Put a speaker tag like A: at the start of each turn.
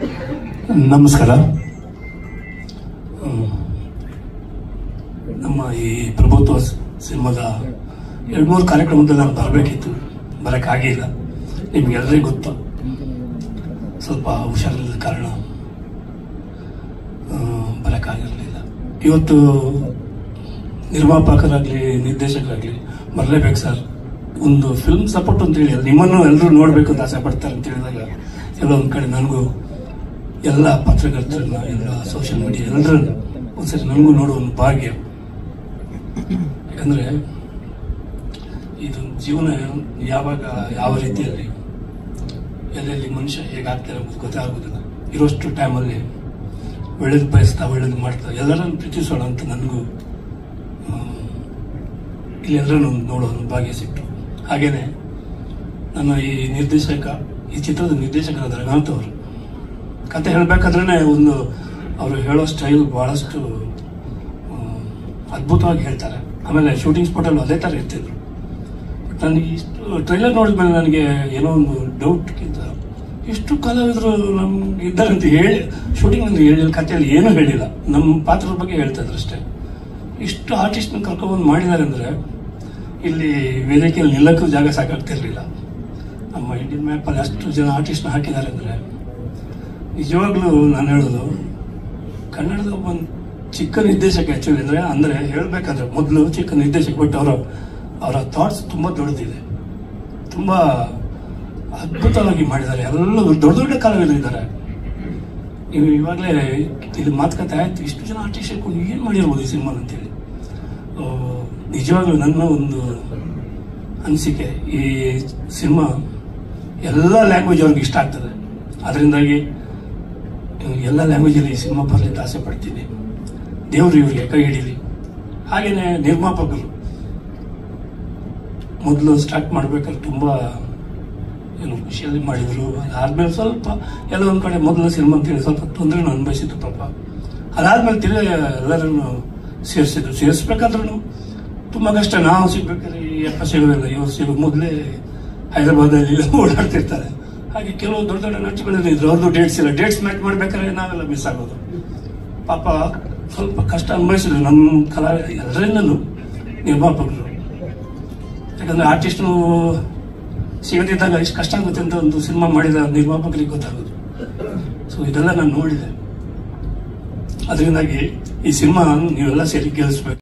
A: ನಮಸ್ಕಾರ ಹ್ಮ್. ನಮ್ಮ ಈ ಪ್ರಭುತ್ವ ಸ್- ಸಿನಿಮಾದ ಎರಡು ಮೂರು ಕಾರ್ಯಕ್ರಮದಲ್ಲಿ ನಾನು ಬರಬೇಕಿತ್ತು ಬರೋಕ್ಕಾಗಿಲ್ಲ ನಿಮ್ಗೆಲ್ಲರಿಗೂ ಗೊತ್ತು ಸ್ವಲ್ಪ ಹುಷಾರಿಲ್ಲದ ಕಾರಣ ಆ, ಬರೋಕ್ಕಾಗಿರಲಿಲ್ಲ ಇವತ್ತು ನಿರ್ಮಾಪಕರಾಗಲಿ ನಿರ್ದೇಶಕರಾಗಲಿ ಬರಲೇಬೇಕು ಸರ್ ಒಂದು ಫಿಲ್ಮ್ ಸಪೋರ್ಟ್ ಅಂತ ಹೇಳಿ ನಿಮ್ಮನ್ನು ಎಲ್ಲರೂ ನೋಡಬೇಕು ಅಂತ ಆಸೆ ಪಡ್ತಾರೆ ಅಂತ ಹೇಳಿದಾಗ ಎಲ್ಲ ಒಂದು ಕಡೆ ನನಗೂ ಎಲ್ಲ ಪತ್ರಕರ್ತರನ್ನ ಎಲ್ಲ ಸೋಷಿಯಲ್ ಮೀಡಿಯಾ ಎಲ್ಲರನ್ನ ಒಂದ್ಸರಿ ನನಗೂ ನೋಡುವ ಒಂದು ಭಾಗ್ಯ ಯಾಕಂದ್ರೆ ಇದು ಜೀವನ ಯಾವಾಗ ಯಾವ ರೀತಿಯಲ್ಲಿ ಎಲ್ಲೆಲ್ಲಿ ಮನುಷ್ಯ ಹೇಗಾಗ್ತಾರೆ ಅನ್ನೋದು ಗೊತ್ತಾಗೋದಿಲ್ಲ ಇರೋಷ್ಟು ಟೈಮಲ್ಲಿ ಒಳ್ಳೇದು ಬಯಸ್ತಾ ಒಳ್ಳೇದು ಮಾಡ್ತಾ ಎಲ್ಲರನ್ನು ಪ್ರೀತಿಸೋಣ ಅಂತ ನನಗೂ ಆ, ಇಲ್ಲಿ ಎಲ್ಲರನ್ನು ನೋಡೋ ಒಂದು ಭಾಗ್ಯ ಸಿಕ್ತು ಹಾಗೇನೆ ನನ್ನ ಈ ನಿರ್ದೇಶಕ ಈ ಚಿತ್ರದ ನಿರ್ದೇಶಕರಾದ ರಘುನಾಥ್ ಅವರು ಕತೆ ಹೇಳಬೇಕಾದ್ರೆ ಒಂದು ಅವರು ಹೇಳೋ ಸ್ಟೈಲ್ ಬಹಳಷ್ಟು ಆ, ಅದ್ಭುತವಾಗಿ ಹೇಳ್ತಾರೆ ಆಮೇಲೆ ಶೂಟಿಂಗ್ ಸ್ಪಾಟಲ್ಲಿ ಅದೇ ಥರ ಇರ್ತಿದ್ರು ಬಟ್ ನನಗೆ ಇಷ್ಟು ಟ್ರೈಲರ್ ನೋಡಿದ್ಮೇಲೆ ನನಗೆ ಏನೋ ಒಂದು ಡೌಟ್ಗಿಂತ ಇಷ್ಟು ಕಲಾವಿದರು ನಮ್ಗೆ ಇದ್ದಾರೆ ಅಂತ ಹೇಳಿ ಶೂಟಿಂಗ್ ನನಗೆ ಹೇಳಿಲ್ಲ ಕಥೆಯಲ್ಲಿ ಏನೂ ಹೇಳಿಲ್ಲ ನಮ್ಮ ಪಾತ್ರದ ಬಗ್ಗೆ ಹೇಳ್ತಾ ಇದ್ರು ಅಷ್ಟೇ ಇಷ್ಟು ಆರ್ಟಿಸ್ಟ್ನ ಕರ್ಕೊಂಡ್ಬಂದು ಮಾಡಿದ್ದಾರೆ ಅಂದರೆ ಇಲ್ಲಿ ವೇದಿಕೆಯಲ್ಲಿ ನಿಲ್ಲಕ್ಕೂ ಜಾಗ ಸಾಕಾಗ್ತಿರ್ಲಿಲ್ಲ ನಮ್ಮ ಇಂಡಿಯನ್ ಮ್ಯಾಪಲ್ಲಿ ಅಷ್ಟು ಜನ ಆರ್ಟಿಸ್ಟ್ನ ಹಾಕಿದ್ದಾರೆ ಅಂದರೆ ನಿಜವಾಗ್ಲೂ ನಾನು ಹೇಳೋದು ಕನ್ನಡದ ಒಬ್ಬ ಚಿಕ್ಕ ನಿರ್ದೇಶಕ ಆ್ಯಕ್ಚುಲಿ ಅಂದರೆ ಅಂದರೆ ಹೇಳಬೇಕಾದ್ರೆ ಮೊದಲು ಚಿಕ್ಕ ನಿರ್ದೇಶಕ ಬಟ್ ಅವರ ಅವರ ಥಾಟ್ಸ್ ತುಂಬ ದೊಡ್ಡದಿದೆ ತುಂಬ ಅದ್ಭುತವಾಗಿ ಮಾಡಿದ್ದಾರೆ ಎಲ್ಲ ದೊಡ್ಡ ದೊಡ್ಡ ಕಲಾವಿದರಿದ್ದಾರೆ ನೀವು ಇವಾಗಲೇ ಇಲ್ಲಿ ಮಾತುಕತೆ ಆಯ್ತು ಇಷ್ಟು ಜನ ಆರ್ಟಿಸ್ಟ್ ಇಟ್ಕೊಂಡು ಏನು ಮಾಡಿರ್ಬೋದು ಈ ಸಿನಿಮಾ ಅಂತೇಳಿ ಆ, ನಿಜವಾಗ್ಲೂ ನನ್ನ ಒಂದು ಅನಿಸಿಕೆ ಈ ಸಿನಿಮಾ ಎಲ್ಲ ಲ್ಯಾಂಗ್ವೇಜ್ ಅವ್ರಿಗೆ ಇಷ್ಟ ಆಗ್ತದೆ ಅದರಿಂದಾಗಿ ಎಲ್ಲ ಲ್ಯಾಂಗ್ವೇಜಲ್ಲಿ ಈ ಸಿನಿಮಾ ಬರಲಿ ಅಂತ ಆಸೆ ಪಡ್ತೀನಿ ದೇವರು ಇವರಿಗೆ ಕೈ ಹಿಡೀಲಿ ಹಾಗೆಯೇ ನಿರ್ಮಾಪಕರು ಮೊದಲು ಸ್ಟಾರ್ಟ್ ಮಾಡ್ಬೇಕಾದ್ರೆ ತುಂಬ ಏನು ಖುಷಿಯಲ್ಲಿ ಮಾಡಿದ್ರು ಅದಾದ್ಮೇಲೆ ಸ್ವಲ್ಪ ಎಲ್ಲ ಒಂದು ಕಡೆ ಮೊದಲ ಸಿನಿಮಾ ಅಂತೇಳಿ ಸ್ವಲ್ಪ ತೊಂದರೆನೂ ಅನುಭವಿಸಿದ್ರು ಪಾಪ ಅದಾದ್ಮೇಲೆ ತಿರ್ಗಿ ಎಲ್ಲರನ್ನು ಸೇರಿಸಿದ್ರು ಸೇರಿಸ್ಬೇಕಾದ್ರೂ ತುಂಬ ಕಷ್ಟ ನಾವು ಸಿಗ್ಬೇಕಾದ್ರೆ ಈ ಅಪ್ಪ ಸಿಗೋದಿಲ್ಲ ಇವ್ರು ಸಿಗೋ ಮೊದಲೇ ಹೈದರಾಬಾದಲ್ಲಿ ಓಡಾಡ್ತಿರ್ತಾರೆ ಹಾಗೆ ಕೆಲವು ದೊಡ್ಡ ದೊಡ್ಡ ನಟುಗಳೆಲ್ಲ ಇದ್ರು ಅವ್ರದ್ದು ಡೇಟ್ಸ್ ಇಲ್ಲ ಡೇಟ್ಸ್ ಮ್ಯಾಚ್ ಮಾಡ್ಬೇಕಾದ್ರೆ ನಾವೆಲ್ಲ ಮಿಸ್ ಆಗೋದು ಪಾಪ ಸ್ವಲ್ಪ ಕಷ್ಟ ಅನುಭವಿಸಿದ್ರು ನಮ್ಮ ಕಲಾ ಎಲ್ಲರಿಂದಲೂ ನಿರ್ಮಾಪಕರು ಯಾಕಂದ್ರೆ ಆರ್ಟಿಸ್ಟ್ನು ಸಿಗದಿದ್ದಾಗ ಎಷ್ಟು ಕಷ್ಟ ಆಗುತ್ತೆ ಅಂತ ಒಂದು ಸಿನಿಮಾ ಮಾಡಿದ ನಿರ್ಮಾಪಕರಿಗೆ ಗೊತ್ತಾಗೋದು ಸೊ ಇದೆಲ್ಲ ನಾನು ನೋಡಿದೆ ಅದರಿಂದಾಗಿ ಈ ಸಿನಿಮಾ ನೀವೆಲ್ಲ ಸೇರಿ ಗೆಲ್ಲಿಸ್ಬೇಕು